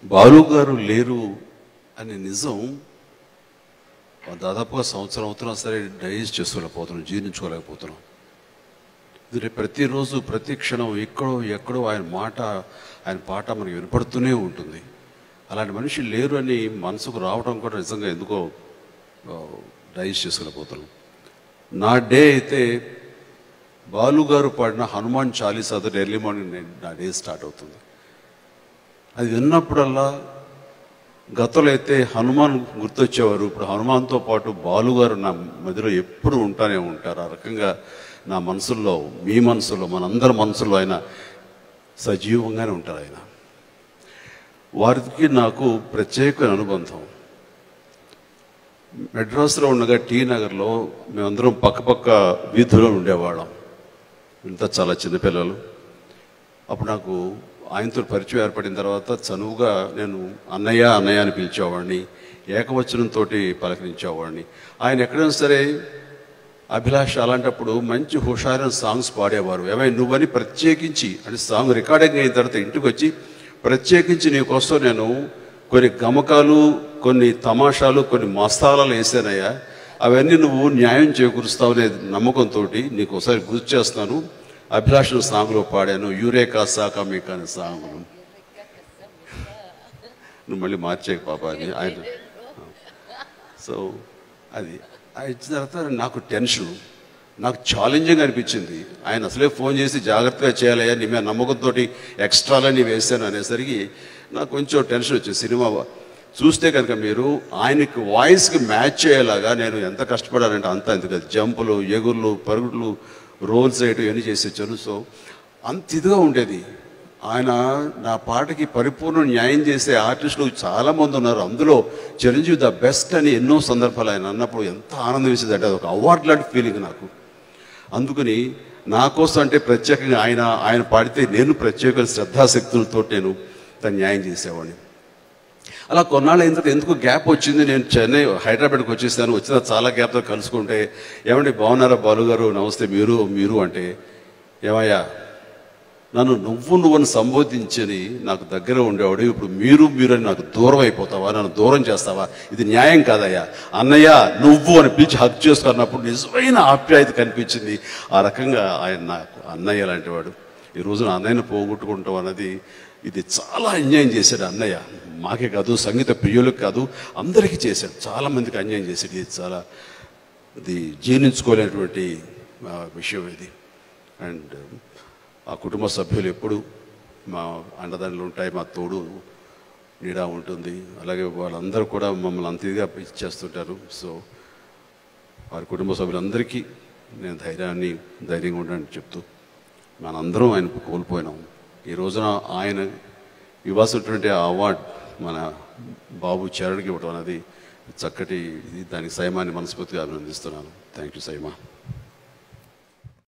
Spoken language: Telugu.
బాలు గారు లేరు అనే నిజం దాదాపుగా సంవత్సరం అవుతున్నా సరే డైజెస్ట్ చేసుకోలేకపోతున్నాం జీర్ణించుకోలేకపోతున్నాం ఇది ప్రతిరోజు ప్రతి క్షణం ఎక్కడో ఎక్కడో ఆయన మాట ఆయన పాట మనకి వినపడుతూనే ఉంటుంది అలాంటి మనిషి లేరు అని మనసుకు రావడం కూడా నిజంగా ఎందుకో డైజెస్ట్ చేసుకోలేకపోతున్నాం నా డే అయితే బాలు గారు పాడిన హనుమాన్ చాలీసాతో ఎర్లీ మార్నింగ్ నేను నా డే స్టార్ట్ అవుతుంది అది విన్నప్పుడల్లా గతంలో అయితే హనుమాన్ గుర్తొచ్చేవారు ఇప్పుడు హనుమాన్తో పాటు బాలు గారు నా మధ్యలో ఎప్పుడు ఉంటానే ఉంటారు ఆ రకంగా నా మనసుల్లో మీ మనసులో మనందరి మనసులో ఆయన సజీవంగానే ఉంటారు ఆయన వారికి నాకు ప్రత్యేకమైన అనుబంధం మెడ్రాస్లో ఉండగా టీ నగర్లో మేమందరం పక్కపక్క వీధుల్లో ఉండేవాళ్ళం ఇంత చాలా చిన్నపిల్లలు అప్పుడు నాకు ఆయనతో పరిచయం ఏర్పడిన తర్వాత చనువుగా నేను అన్నయ్య అన్నయ్య అని పిలిచేవాడిని ఏకవచనంతో పలకరించేవాడిని ఆయన ఎక్కడైనా సరే అభిలాష అలాంటప్పుడు మంచి హుషారైన సాంగ్స్ పాడేవారు ఏమైనా నువ్వని ప్రత్యేకించి అంటే సాంగ్ రికార్డింగ్ అయిన తర్వాత ఇంటికి వచ్చి ప్రత్యేకించి నీకోసం నేను కొన్ని గమకాలు కొన్ని తమాషాలు కొన్ని మస్తాలాలు వేసానయ్యా అవన్నీ నువ్వు న్యాయం చేకూరుస్తావు అనే నమ్మకంతో నీకు ఒకసారి గుర్తు చేస్తున్నాను అభిలాషణ సాంగ్లో పాడాను యూరేకా సాకా మీకా అనే సాంగ్ను నువ్వు మళ్ళీ మార్చేక పాప అని ఆయన సో అది అది ఇచ్చిన తర్వాత నాకు టెన్షన్ నాకు ఛాలెంజింగ్ అనిపించింది ఆయన అసలే ఫోన్ చేసి జాగ్రత్తగా చేయాలయ్యా నీ మీద నమ్మకంతో ఎక్స్ట్రాలని వేసాను అనేసరికి నాకు కొంచెం టెన్షన్ వచ్చింది సినిమా చూస్తే కనుక మీరు ఆయనకి వాయిస్కి మ్యాచ్ అయ్యేలాగా నేను ఎంత కష్టపడానంటే అంత ఎందుకు జంపులు ఎగుర్లు పరుగులు రోల్స్ వేయటం ఇవన్నీ చేసి వచ్చాను సో అంత ఇదిగా ఉండేది ఆయన నా పాటకి పరిపూర్ణ న్యాయం చేసే ఆర్టిస్టులు చాలా మంది ఉన్నారు అందులో చిరంజీవి ద బెస్ట్ అని ఎన్నో సందర్భాలు ఆయన అన్నప్పుడు ఎంత ఆనందం వేసేది అంటే ఒక అవార్డు లాంటి ఫీలింగ్ నాకు అందుకని నా కోసం అంటే ప్రత్యేకంగా ఆయన ఆయన పాడితే నేను ప్రత్యేక శ్రద్ధాశక్తులతో నేను తను న్యాయం చేసేవాడిని అలా కొన్నాళ్ళు అయిన తర్వాత ఎందుకు గ్యాప్ వచ్చింది నేను చెన్నై హైదరాబాద్కి వచ్చేసాను వచ్చిన చాలా గ్యాప్తో కలుసుకుంటే ఏమండి బాగున్నారా బాలు గారు నమస్తే మీరు మీరు అంటే ఏమయ్యా నన్ను నువ్వు నువ్వని సంబోధించని నాకు దగ్గర ఉండేవాడు ఇప్పుడు మీరు మీరు అని నాకు దూరం అయిపోతావా నన్ను దూరం చేస్తావా ఇది న్యాయం కాదయ్యా అన్నయ్య నువ్వు అని పిలిచి హక్ చేసుకున్నప్పుడు నిజమైన ఆప్యాయత కనిపించింది ఆ రకంగా ఆయన నాకు అన్నయ్య లాంటి వాడు ఈ రోజున అన్నయ్యను పోగొట్టుకుంటాం అన్నది ఇది చాలా అన్యాయం చేశాడు అన్నయ్య మాకే కాదు సంగీత ప్రియులకు కాదు అందరికీ చేశాడు చాలా మందికి అన్యాయం చేశాడు ఇది చాలా ఇది జీర్ణించుకోలేనటువంటి ఆ, విషయం ఇది అండ్ ఆ కుటుంబ సభ్యులు ఎప్పుడు మా అండదండలు ఉంటాయి మా తోడు నీడా ఉంటుంది అలాగే వాళ్ళందరూ కూడా మమ్మల్ని అంత ఇదిగా ఇచ్చేస్తుంటారు సో వారి కుటుంబ సభ్యులందరికీ నేను ధైర్యాన్ని ధైర్యంగా ఉండని చెప్తూ మనందరం ఆయన కోల్పోయినాం ఈ రోజున ఆయన ఇవ్వాల్సినటువంటి ఆ అవార్డ్ మన బాబు చరణ్కి ఇవ్వడం అనేది చక్కటి ఇది దానికి సైమాన్ని మనస్ఫూర్తిగా అభినందిస్తున్నాను థ్యాంక్ యూ సైమా